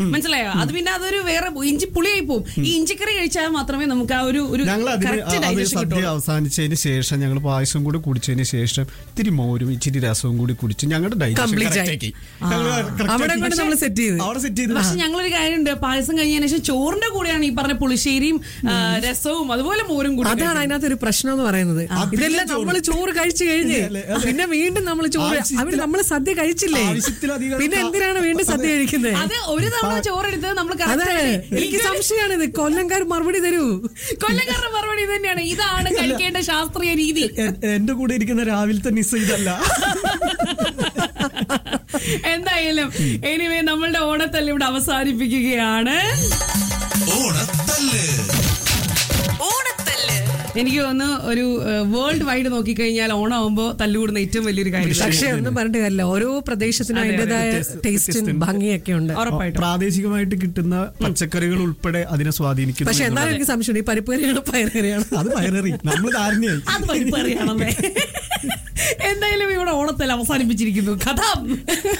മനസ്സിലായോ അത് പിന്നെ അതൊരു വേറെ ഇഞ്ചി പുളിയായി പോകും ഈ ഇഞ്ചിക്കറി കഴിച്ചാൽ മാത്രമേ നമുക്ക് ആ ഒരു ഒരു ഞങ്ങൾ അതിന് correct അത് digestion സദ്യ കിട്ടുള്ളൂ. അവസാനിച്ചതിന് ശേഷം ഞങ്ങൾ പായസം കൂടി കുടിച്ചതിന് ശേഷം ഇത്തിരി മോരും ഇച്ചിരി രസവും കൂടി കുടിച്ച് ഞങ്ങളുടെ digestion Complete correct ആയി. ആക്കി. ഞങ്ങൾ correct അവിടെ ആക്കി. കൊണ്ട് നമ്മൾ സെറ്റ് ചെയ്ത് അവിടെ സെറ്റ് ചെയ്ത് പക്ഷെ ഞങ്ങളൊരു കാര്യമുണ്ട് പായസം കഴിഞ്ഞതിന് ശേഷം ചോറിന്റെ കൂടെയാണ് ഈ പറഞ്ഞ പുളിശ്ശേരിയും ആ, രസവും അതുപോലെ മോരും കൂടി അതാണ് അതിനകത്ത് ഒരു പ്രശ്നം എന്ന് പറയുന്നത് ഇതെല്ലാം നമ്മൾ ചോറ് കഴിച്ചു കഴിഞ്ഞ് അല്ലേ, അതെ. പിന്നെ വീണ്ടും നമ്മൾ ചോറ് ആവശ്യത്തിൽ- അവര് നമ്മൾ സദ്യ കഴിച്ചില്ലേ ആവശ്യത്തിലധികം പിന്നെ എന്തിനാണ് വീണ്ടും സദ്യ കഴിക്കുന്നത് അത് ഒരു തവണ ചോറെടുത്തത് നമ്മൾ അതെ എനിക്ക് സംശയമാണ് ഇത് കൊല്ലംകാർ മറുപടി തരൂ കൊല്ലക്കാരുടെ മറുപടി ഇത് തന്നെയാണ് ഇതാണ് കഴിക്കേണ്ട ശാസ്ത്രീയ രീതി എ- എന്റെ കൂടെ ഇരിക്കുന്ന രാവിലത്തെ നിസ്സ ഇതല്ല എന്തായാലും എനിവേ നമ്മളുടെ ഓണത്തല്ല് ഇവിടെ അവസാനിപ്പിക്കുകയാണ് ഓണത്തല്ല് എനിക്ക് തോന്നുന്നു ഒരു വേൾഡ് വൈഡ് നോക്കിക്കഴിഞ്ഞാൽ ഓണമാകുമ്പോ തല്ലുകൂടുന്ന ഏറ്റവും വലിയൊരു കാര്യം പക്ഷെ ഒന്നും പറഞ്ഞിട്ട് കാര്യമില്ല ഓരോ പ്രദേശത്തിനും അതിന്റേതായ ടേസ്റ്റും ഭംഗിയൊക്കെ ഉണ്ട് ഉറപ്പായിട്ടും പ്രാദേശികമായിട്ട് കിട്ടുന്ന പച്ചക്കറികൾ ഉൾപ്പെടെ അതിനെ സ്വാധീനിക്കുന്നു പക്ഷെ എന്നുള്ളത്. എന്നാലും എനിക്ക് സംശയമുണ്ട് ഈ പരിപ്പ് കറിയാണോ പയറുകറിയാണോ അത് പയറേറി നമ്മൾ ധാരണയായി അത് പരിപ്പ് അറിയണമേ എന്തായാലും ഇവിടെ ഓണത്തല്ല അവസാനിപ്പിച്ചിരിക്കുന്നു കഥ